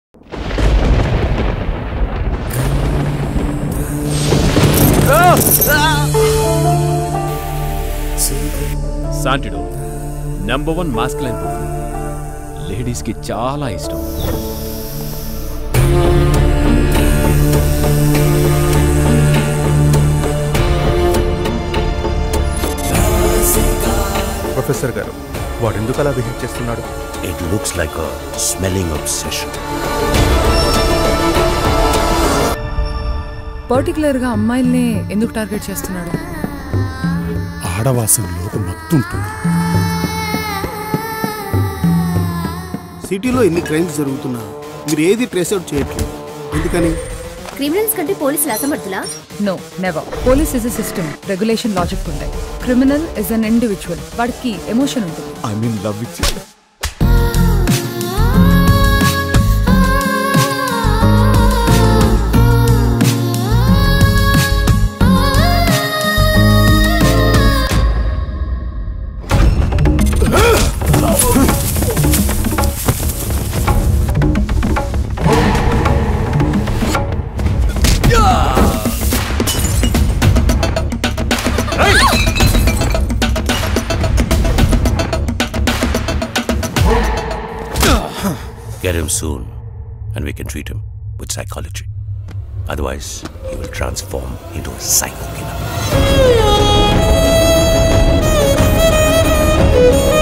సాంటిడో number one masculine perfume లేడీస్కి చాలా ఇష్టం ప్రొఫెసర్ గారు వాడు ఎందుకు అలా బిహేవ్ చేస్తున్నాడు It looks like a smelling obsession. Particular గా అమ్మాయిల్ని ఎందుకు టార్గెట్ చేస్తున్నాడు ఆడవాసంలో ఒక మత్తు ఉంటుంది సిటీలో ఎన్ని క్రైమ్స్ జరుగుతున్నా మీరు ఏది ట్రేస్ అవుట్ చేయట్లేదు ఎందుకని క్రిమినల్స్ కంటే పోలీసులు అసమర్థులా no never police is a system regulation logic ఉంటాయి క్రిమినల్ ఇస్ అన్ ఇండివిజువల్ వాడికి ఎమోషన్ ఉంటుంది I mean love with Get him soon, and we can treat him with psychology. Otherwise, he will transform into a psycho killer.